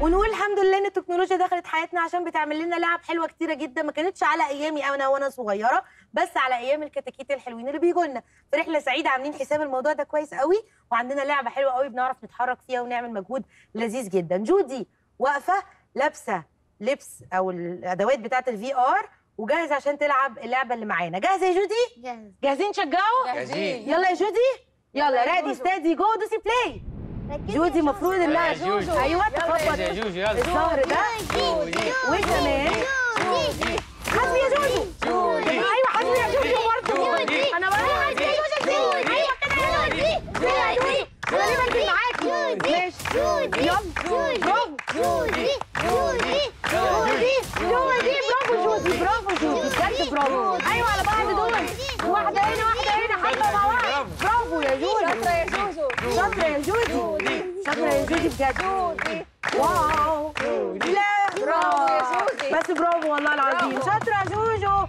ونقول الحمد لله ان التكنولوجيا دخلت حياتنا عشان بتعمل لنا لعب حلوه كتيره جدا ما كانتش على ايامي انا وانا صغيره بس على ايام الكتاكيت الحلوين اللي بيجوا لنا في رحله سعيده عاملين حساب الموضوع ده كويس قوي وعندنا لعبه حلوه قوي بنعرف نتحرك فيها ونعمل مجهود لذيذ جدا جودي واقفه لابسه لبس او الادوات بتاعه الفي ار وجاهزه عشان تلعب اللعبه اللي معانا جاهزه يا جودي جاهز جاهزين تشجعوا جاهزين. يلا يا جودي يلا ريدي ستادي جو دوسي بلاي جودي المفروض انها يلا يا جوجو. ايوه يلا تخبط يا جوجو يلا الظهر ده جودي وكمان حسبي يا جوجو جودي. ايوه حسبي يا جوجو برضه جودي. انا بقول حسبي يا جوجو ايوه كده يا جودي يلا يا جودي انا ليه بنزل معاكي ماشي يلا برافو جودي جودي جودي جودي برافو جودي برافو جودي بجد برافو ايوه على بعض دول واحده هنا واحده هنا حبه مع بعض برافو يا جودي يا جوجو شاطره يا جودي شاطره يا جودي بجد واو لا برافو يا جودي. بس برافو والله العظيم برافو. شاطره يا جوجو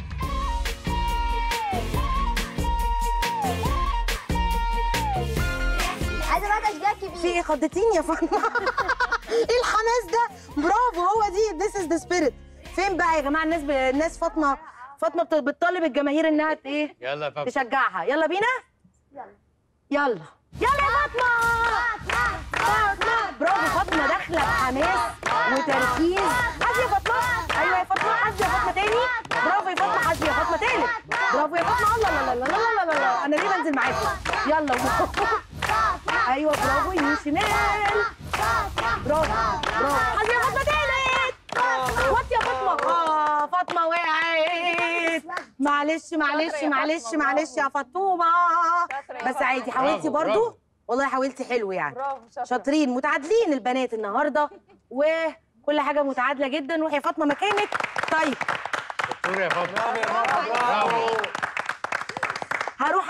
عايزه بقى تشجيع في كبير ايه خضتيني يا فاطمه ايه الحماس ده برافو هو دي ذيس از ذا سبيريت فين بقى يا جماعه الناس ب... الناس فاطمه فاطمه بت- بتطالب الجماهير انها ت- ايه يلا يا بابا تشجعها يلا بينا يلا يلا يا فاطمه فاطمه برافو فاطمه داخله بحماس وتركيز حاسبي يا فاطمه ايوه يا فاطمه حاسبي يا فاطمه تاني برافو يا فاطمه حاسبي يا فاطمه تالت برافو يا فاطمه الله لا لا لا لا لا لا لا انا ليه بنزل معاكم يلا ايوه برافو يمين شمال برافو برافو حاسبي يا فاطمه تالت وات يا فاطمه اه فاطمه وقعت معلش معلش شاطرة يا معلش فاطمة، معلش يا فاطومه شاطرة يا بس فاطمة. عادي حاولتي برافو، برضو برافو. والله حاولتي حلو يعني برافو شاطره شاطرين متعادلين البنات النهارده وكل حاجه متعادله جدا روحي يا فاطمه مكانك طيب دكتور يا فاطمه برافو هروح